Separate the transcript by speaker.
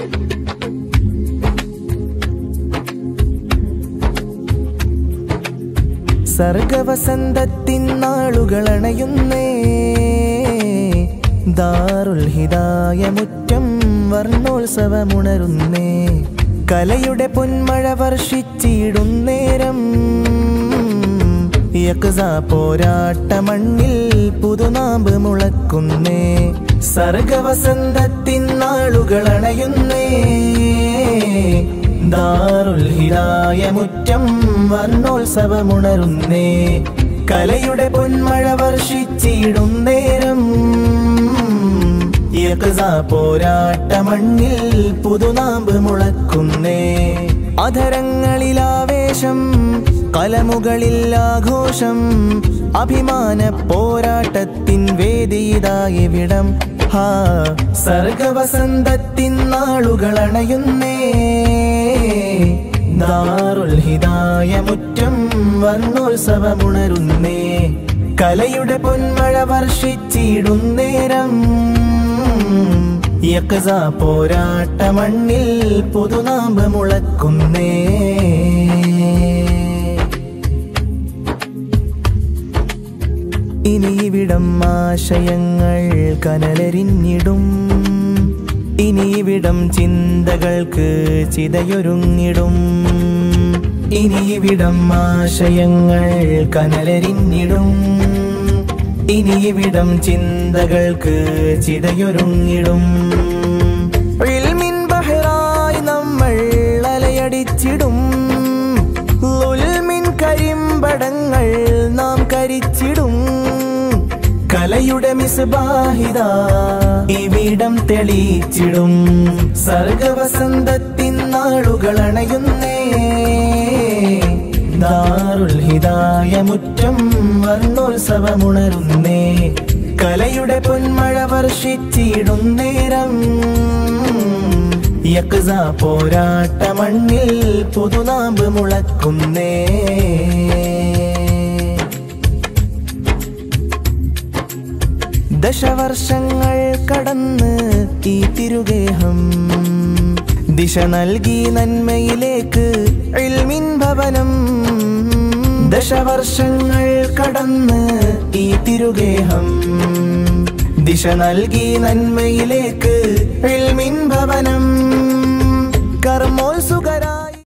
Speaker 1: സർഗവസന്തത്തിൻ നാളുകളണയുന്നേ ദാറുൽ ഹിദായ മുറ്റം വർണ്ണോത്സവമുണരുന്നേ കലയുടെ പൊന്മഴ വർഷിച്ചിടുന്നേരം യക്സ പോരാട്ട മണ്ണിൽ പുതുനാമ്പ് മുളക്കുന്നേ സർഗവസന്തത്തിൻ നാളുകളണയുന്നേ ദാറുൽ ഹിദായ മുറ്റം വർണ്ണോത്സവമുണരുന്നേ കലയുടെ പൊന്മഴ വർഷിച്ചിടും നേരം യക്സ പോരാട്ട മണ്ണിൽ പുതുനാമ്പ് മുളക്കുന്നേ അധരങ്ങളിലാവേശം കലമുകളിൽ ആഘോഷം അഭിമാന പോരാട്ടത്തിൻ വേദിയിതായിവിടം ഹാ സർഗവസന്തത്തിൻ നാളുകളണയുന്നേ ദാറുൽ ഹിദായ മുറ്റം വർണ്ണോത്സവമുണരുന്നേ കലയുടെ പൊന്മഴ വർഷിച്ചിടുന്നേരം യക്സ പോരാട്ട മണ്ണിൽ പുതുനാമ്പ് മുളക്കുന്നേ ഇനി ഇവിടം ആശയങ്ങൾ കനലരിഞ്ഞിടും ഇനി ഇവിടം ചിന്തകൾക്ക് ചിതയൊരുങ്ങിടും ഇനി ഇവിടം ആശയങ്ങൾ കനലരിഞ്ഞിടും ഇനി ഇവിടം ചിന്തകൾക്ക് ചിതയൊരുങ്ങിടും ഇൽമിൻ ബഹ്റായി നമ്മൾ അലയടിച്ചിടും ലുൽമിൻ കരിമ്പടങ്ങൾ നാം കരിച്ചിടും കലയുടെ മിസ്ബാഹിത ഇവിടം തെളിച്ചിടും സർഗവസന്തത്തിൻ നാളുകളണയുന്നേ ദാറുൽ ഹിദായ മുറ്റം വർണ്ണോത്സവമുണരുന്നേ കലയുടെ പൊന്മഴ വർഷിച്ചിടും നേരം യക്സ പോരാട്ട മണ്ണിൽ പുതുനാമ്പ് മുളക്കുന്നേ ദശവർഷങ്ങൾ കടന്ന് ഈ തിരുഗേഹം ദിശ നൽകി നന്മയിലേക്ക് ഇൽമിൻ ഭവനം ദശവർഷങ്ങൾ കടന്ന് ഈ തിരുഗേഹം ദിശ നൽകി നന്മയിലേക്ക് ഇൽമിൻ ഭവനം കർമ്മോത്സുക